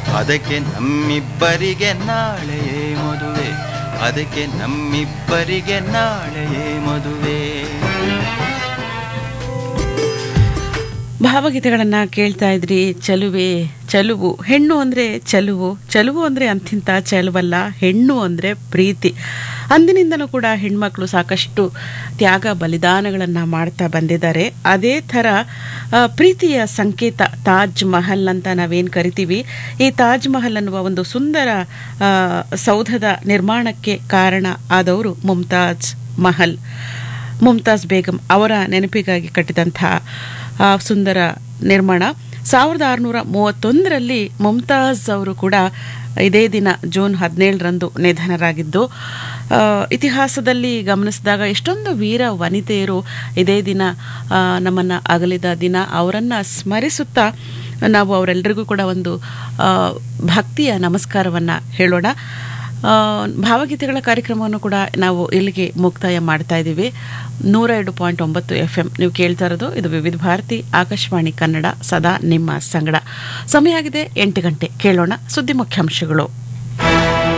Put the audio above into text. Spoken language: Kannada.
ಅದಕ್ಕೆ ನಮ್ಮಿಬ್ಬರಿಗೆ ನಾಳೆಯೇ ಮದುವೆ ಅದಕ್ಕೆ ನಮ್ಮಿಬ್ಬರಿಗೆ ನಾಳೆಯೇ ಮದುವೆ ಭಾವಗೀತೆಗಳನ್ನು ಕೇಳ್ತಾ ಇದ್ರಿ ಚಲುವೆ ಚಲುವು ಹೆಣ್ಣು ಅಂದರೆ ಚಲುವು ಚಲುವು ಅಂದರೆ ಅಂತಿಂತ ಚಲುವಲ್ಲ ಹೆಣ್ಣು ಅಂದರೆ ಪ್ರೀತಿ ಅಂದಿನಿಂದಲೂ ಕೂಡ ಹೆಣ್ಮಕ್ಳು ಸಾಕಷ್ಟು ತ್ಯಾಗ ಬಲಿದಾನಗಳನ್ನು ಮಾಡ್ತಾ ಬಂದಿದ್ದಾರೆ ಅದೇ ಥರ ಆ, ಪ್ರೀತಿಯ ಸಂಕೇತ ತಾಜ್ ಮಹಲ್ ಅಂತ ನಾವೇನು ಕರಿತೀವಿ ಈ ತಾಜ್ ಮಹಲ್ ಅನ್ನುವ ಒಂದು ಸುಂದರ ಆ, ಸೌಧದ ನಿರ್ಮಾಣಕ್ಕೆ ಕಾರಣ ಆದವರು ಮುಮ್ತಾಜ್ ಮಹಲ್ ಮುಮ್ತಾಜ್ ಬೇಗಂ ಅವರ ನೆನಪಿಗಾಗಿ ಕಟ್ಟಿದಂಥ ಆ ಸುಂದರ ನಿರ್ಮಾಣ ಸಾವಿರದ ಆರುನೂರ ಮೂವತ್ತೊಂದರಲ್ಲಿ ಮುಮ್ತಾಜ್ ಅವರು ಕೂಡ ಇದೇ ದಿನ ಜೂನ್ ಹದಿನೇಳರಂದು ನಿಧನರಾಗಿದ್ದು ಆ, ಇತಿಹಾಸದಲ್ಲಿ ಗಮನಿಸಿದಾಗ ಎಷ್ಟೊಂದು ವೀರ ವನಿತೆಯರು ಇದೇ ದಿನ ನಮ್ಮನ್ನು ಅಗಲಿದ ದಿನ ಅವರನ್ನು ಸ್ಮರಿಸುತ್ತಾ ನಾವು ಅವರೆಲ್ಲರಿಗೂ ಕೂಡ ಒಂದು ಆ, ಭಕ್ತಿಯ ನಮಸ್ಕಾರವನ್ನು ಹೇಳೋಣ ಆ, ಭಾವಗೀತೆಗಳ ಕಾರ್ಯಕ್ರಮವನ್ನು ಕೂಡ ನಾವು ಇಲ್ಲಿಗೆ ಮುಕ್ತಾಯ ಮಾಡ್ತಾ ಇದ್ದೀವಿ ನೂರ ಎರಡು ಪಾಯಿಂಟ್ ಒಂಬತ್ತು ಎಫ್ ಎಂ ನೀವು ಕೇಳ್ತಾ ಇರೋದು ಇದು ವಿವಿಧ ಭಾರತಿ ಆಕಾಶವಾಣಿ ಕನ್ನಡ ಸದಾ ನಿಮ್ಮ ಸಂಗಡ ಸಮಯ ಆಗಿದೆ ಎಂಟು ಗಂಟೆ ಕೇಳೋಣ ಸುದ್ದಿ ಮುಖ್ಯಾಂಶಗಳು